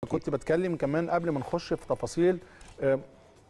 كنت بتكلم كمان قبل ما نخش في تفاصيل آه،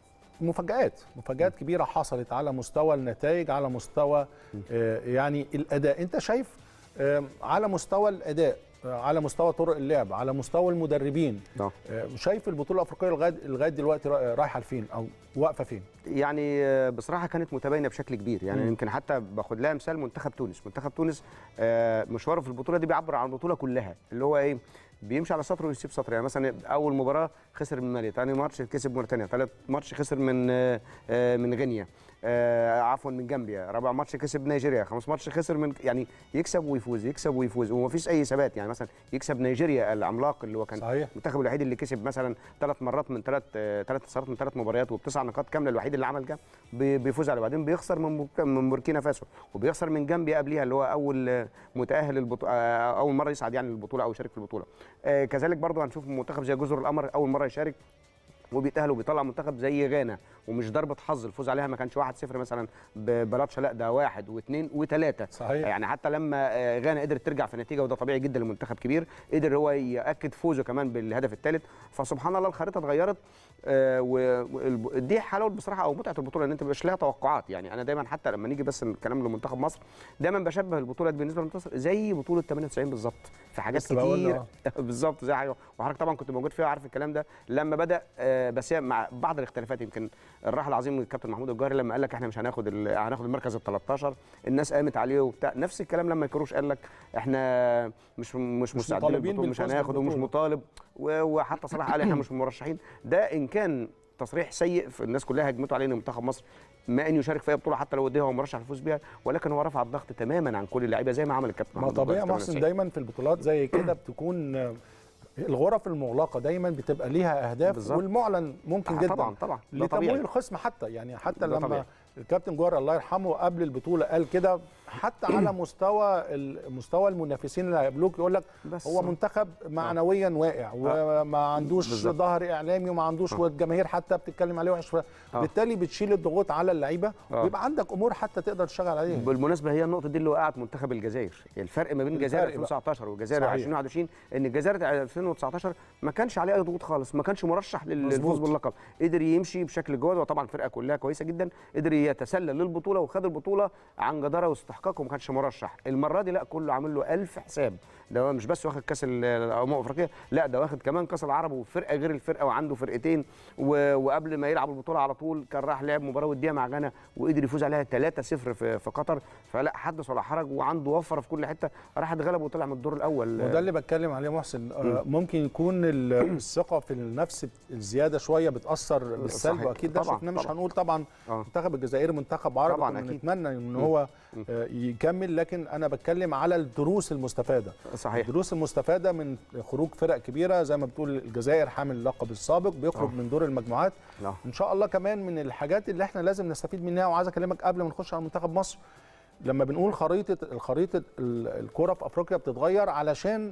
مفاجآت مفاجآت كبيرة حصلت على مستوى النتائج على مستوى آه، يعني الأداء أنت شايف آه، على مستوى الأداء آه، على مستوى طرق اللعب على مستوى المدربين نعم. آه، شايف البطولة الأفريقية لغاية لغاية دلوقتي را- رايحة لفين أو واقفة فين؟ يعني آه، بصراحه كانت متباينه بشكل كبير يعني مم. يمكن حتى باخد لها مثال منتخب تونس منتخب تونس آه، مشواره في البطوله دي بيعبر عن البطوله كلها اللي هو ايه بيمشي على سطر ويسيب سطر يعني مثلا اول مباراه خسر من مالي ثاني ماتش كسب موريتانيا ثالث ماتش خسر من آه، آه، من غينيا آه، عفوا من جامبيا رابع ماتش كسب نيجيريا خامس ماتش خسر من يعني يكسب ويفوز يكسب ويفوز ومفيش اي ثبات يعني مثلا يكسب نيجيريا العملاق اللي هو كان صحيح المنتخب الوحيد اللي كسب مثلا ثلاث مرات من ثلاث ثلاث انتصارات من ثلاث مباريات وبتسع نقاط كامله الوحيد اللي عمل كده بي- بيفوز عليه بعدين بيخسر من بورك- من بوركينا فاسو وبيخسر من جامبيا قبليها اللي هو اول آه، متاهل البطوله اول مره يصعد يعني للبطوله او يشارك في البطوله آه، كذلك برضو هنشوف منتخب زي جزر القمر اول مره يشارك وبيتاهل وبيطلع منتخب زي غانا ومش ضربه حظ الفوز عليها ما كانش 1-0 مثلا ببلاتشا لا ده واحد واثنين وثلاثه صحيح يعني حتى لما آه، غانا قدرت ترجع في النتيجه وده طبيعي جدا لمنتخب كبير قدر هو ياكد فوزه كمان بالهدف الثالث فسبحان الله الخريطه اتغيرت آه، و- والب- دي حلاوه بصراحه او متعه البطوله ان انت مش لها توقعات يعني انا دايما حتى لما نيجي بس الكلام لمنتخب مصر دايما بشبه البطوله دي بالنسبه لمنتخب زي بطوله 98 بالظبط في حاجات لسه بقول كتير آه. بالظبط زي حاجه وحضرتك طبعا كنت موجود فيها وعارف الكلام ده لما بدا آه، بس هي مع بعض الاختلافات يمكن الراحل العظيم الكابتن محمود الجوهري لما قال لك احنا مش هناخد ال- هناخد المركز ال 13 الناس قامت عليه وبتاع نفس الكلام لما كروش قال لك احنا مش مش مستعدين مطالبين للبطوله مش بالفوز هناخد ومش بالبطولة. مطالب و- وحتى صلاح قال احنا مش مرشحين ده ان كان تصريح سيء الناس كلها هجمته عليه ان منتخب مصر ما ان يشارك في اي بطوله حتى لو دي هو مرشح الفوز بيها ولكن هو رفع الضغط تماما عن كل اللعيبه زي ما عمل الكابتن ما محمود طبيعي الجوهري في محسن 98. دايما في البطولات زي كده بتكون آه، الغرف المغلقه دايما بتبقى ليها اهداف بالظبط. والمعلن ممكن آه، جدا طبعا طبعا ده لتمويل طبيعي الخصم حتى يعني حتى ده لما طبيعي. الكابتن جوهر الله يرحمه قبل البطوله قال كده حتى على مستوى ال- مستوى المنافسين اللي هيقابلوك يقول لك بس هو منتخب معنويا واقع وما عندوش بالظبط. ظهر اعلامي وما عندوش آه. والجماهير حتى بتتكلم عليه وحش فبالتالي بتشيل الضغوط على اللعيبه آه. ويبقى عندك امور حتى تقدر تشتغل عليها بالمناسبه هي النقطه دي اللي وقعت منتخب الجزائر الفرق ما بين الجزائر الفرق بقى. 2019 والجزائر صحيح. 2021 ان الجزائر 2019 ما كانش عليه اي ضغوط خالص ما كانش مرشح لل- مظبوط. للفوز باللقب قدر يمشي بشكل جواد وطبعا الفرقه كلها كويسه جدا قدر يتسلل للبطوله وخد البطوله عن جداره واستحقاق وما كانش مرشح المره دي لا كله عامل له ألف حساب ده هو مش بس واخد كاس ال- الامم الافريقيه لا ده واخد كمان كاس العرب وفرقه غير الفرقه وعنده فرقتين و- وقبل ما يلعب البطوله على طول كان راح لعب مباراه وديه مع غانا وقدر يفوز عليها 3-0 في في قطر فلا حدث ولا حرج وعنده وفره في كل حته راح اتغلب وطلع من الدور الاول وده اللي بتكلم عليه محسن آه، ممكن يكون ال- الثقه في النفس الزياده شويه بتاثر بالسلب صحيح. واكيد ده طبعاً، شفناه مش طبعاً. هنقول طبعا آه. منتخب الجزائر منتخب عربي طبعاً، كنا أكيد. نتمنى ان مم. هو مم. آه، يكمل لكن انا بتكلم على الدروس المستفاده صحيح الدروس المستفاده من خروج فرق كبيره زي ما بتقول الجزائر حامل اللقب السابق بيخرج آه. من دور المجموعات لا. ان شاء الله كمان من الحاجات اللي احنا لازم نستفيد منها وعايز اكلمك قبل ما نخش على منتخب مصر لما بنقول خريطه الخريطه ال- الكره في افريقيا بتتغير علشان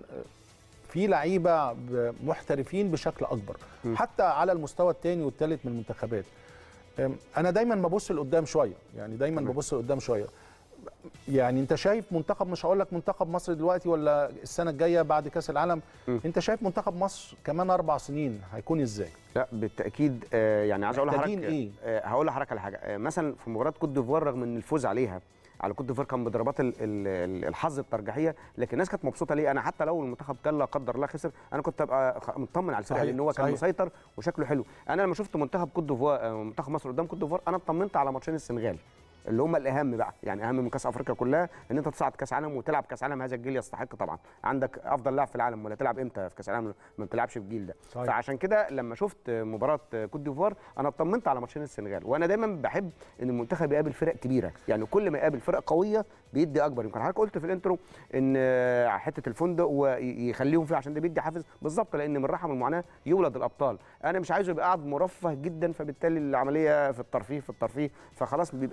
في لعيبه ب- محترفين بشكل اكبر م. حتى على المستوى الثاني والثالث من المنتخبات أم، انا دايما ببص لقدام شويه يعني دايما تمام. ببص لقدام شويه يعني انت شايف منتخب مش هقول لك منتخب مصر دلوقتي ولا السنه الجايه بعد كاس العالم م. انت شايف منتخب مصر كمان اربع سنين هيكون ازاي لا بالتاكيد آه يعني عايز اقول محتاجين لحضرتك إيه؟ آه هقول لحضرتك على حاجه آه مثلا في مباراه كوت ديفوار رغم ان الفوز عليها على كوت ديفوار كان بضربات ال- ال- ال- الحظ الترجيحيه لكن الناس كانت مبسوطه ليه انا حتى لو المنتخب كان لا قدر الله خسر انا كنت ابقى خ- مطمن على الفرقه صحيح، لان هو كان صحيح. مسيطر وشكله حلو انا لما شفت منتخب كوت ديفوار آه، منتخب مصر قدام كوت ديفوار انا اطمنت على ماتشين السنغال اللي هم الاهم بقى يعني اهم من كاس افريقيا كلها ان انت تصعد كاس عالم وتلعب كاس عالم هذا الجيل يستحق طبعا عندك افضل لاعب في العالم ولا تلعب امتى في كاس العالم ما بتلعبش في الجيل ده صحيح. فعشان كده لما شفت مباراه كوت ديفوار انا اطمنت على ماتشين السنغال وانا دايما بحب ان المنتخب يقابل فرق كبيره يعني كل ما يقابل فرق قويه بيدي اكبر يمكن حضرتك قلت في الانترو ان آه، حته الفندق ويخليهم فيه عشان ده بيدي حافز بالظبط لان من رحم المعاناه يولد الابطال انا مش عايزه يبقى قاعد مرفه جدا فبالتالي العمليه في الترفيه في الترفيه فخلاص بيبقى العمليه هو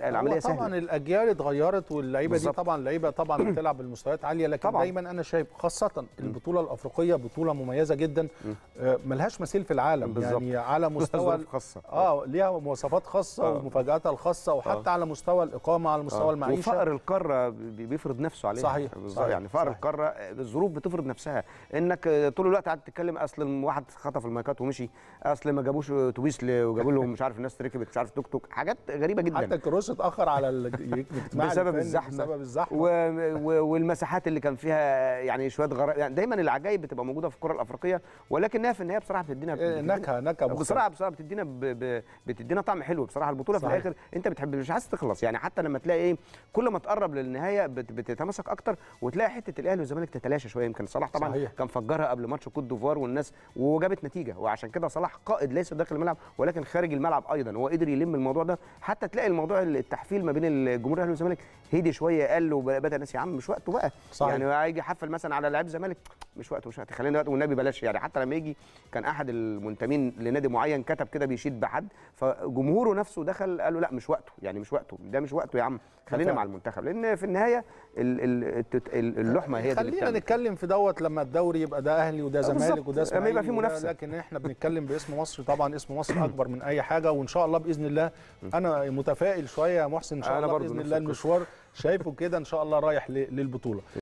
سهله طبعا الاجيال اتغيرت واللعيبه دي بالظبط. طبعا لعيبه طبعا بتلعب بمستويات عاليه لكن طبعاً. دايما انا شايف خاصه البطوله الافريقيه بطوله مميزه جدا آه، ملهاش مثيل في العالم بالظبط. يعني على مستوى ظروف خاصه اه ليها مواصفات خاصه آه. ومفاجاتها الخاصه وحتى على مستوى الاقامه على مستوى آه. المعيشه وفقر القاره بي- بيفرض نفسه عليها صحيح، بالظبط صحيح، يعني فقر صحيح. القاره الظروف بتفرض نفسها انك آه، طول الوقت قاعد تتكلم اصل واحد خطف المايكات ومشي اصل ما جابوش اتوبيس ل- وجابوا لهم مش عارف الناس ركبت مش عارف توك توك حاجات غريبه جدا حتى الكروس اتاخر على ال- الاجتماع بسبب الفني الزحمة. بسبب الزحمه و... و... والمساحات اللي كان فيها يعني شويه غرائب يعني دايما العجائب بتبقى موجوده في الكره الافريقيه ولكنها في النهايه بصراحه بتدينا إيه، بتدينا- نكهه نكهه مختلفة. بصراحه بصراحه بتدينا ب... ب... بتدينا طعم حلو بصراحه البطوله في صحيح. الاخر انت بتحب مش عايز تخلص يعني حتى لما تلاقي ايه كل ما تقرب للنهايه بت... بتتماسك اكتر وتلاقي حته الاهلي والزمالك تتلاشى شويه يمكن صلاح طبعا صحيح. كان فجرها قبل ماتش كوت ديفوار والناس وجابت نتيجه وعشان كده صلاح قائد ليس داخل الملعب ولكن خارج الملعب ايضا هو قدر يلم الموضوع ده حتى تلاقي الموضوع التحفيل ما بين الجمهور الاهلي والزمالك هدي شويه قل وبدا الناس يا عم مش وقته بقى صحيح. يعني هيجي يحفل مثلا على لعيب زمالك مش وقته مش وقته خلينا وقت والنبي بلاش يعني حتى لما يجي كان احد المنتمين لنادي معين كتب كده بيشيد بحد فجمهوره نفسه دخل قال له لا مش وقته يعني مش وقته ده مش وقته يا عم خلينا فعلا. مع المنتخب لان في النهايه ال- ال- التت- ال- اللحمه هي دي اللي خلينا بتعمل. نتكلم في دوت لما الدوري يبقى ده اهلي وده بالظبط. زمالك وده لما اسماعيلي يبقى في وده- منافسة. لكن احنا بنتكلم باسم مصر طبعا اسم مصر اكبر من اي حاجه وان شاء الله باذن الله انا متفائل شويه يا محسن ان شاء أنا الله برضو باذن نفس الله القصة. المشوار شايفه كده ان شاء الله رايح ل- للبطوله